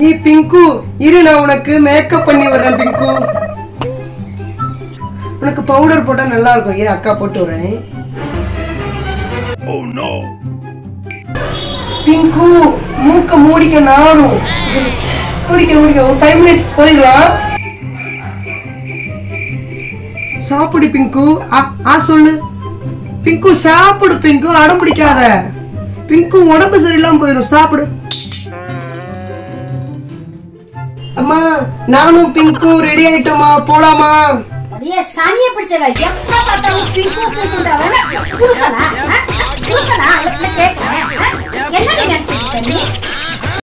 நீ பிங்கு இரு நான் உனக்கு மேக்கப் பண்ணி விடுறேன் பிங்கு உனக்கு பவுடர் போட்டா நல்லா இருக்கும் இரு அக்கா போட்டு விடுறேன் பிங்கு மூக்க மூடிக்க நானும் மூடிக்க மூடிக்க ஒரு ஃபைவ் மினிட்ஸ் போயிடலாம் சாப்பிடு பிங்கு ஆ ஆ சொல்லு பிங்கு சாப்பிடு பிங்கு அடம் பிடிக்காத பிங்கு உடம்பு சரியில்லாம போயிடும் சாப்பிடு அம்மா நானும் பிங்கு ரெடி ஆயிட்டோமா போலாமா அடியே சனிய பிடிச்சவ எப்ப பார்த்தாலும் பிங்கு பிங்குன்றவன புருஷனா ஆ? புருஷனா அவளுக்கு கேட்கிறேன் ஆ? என்ன நீ நினைச்சிட்டு இருக்க நீ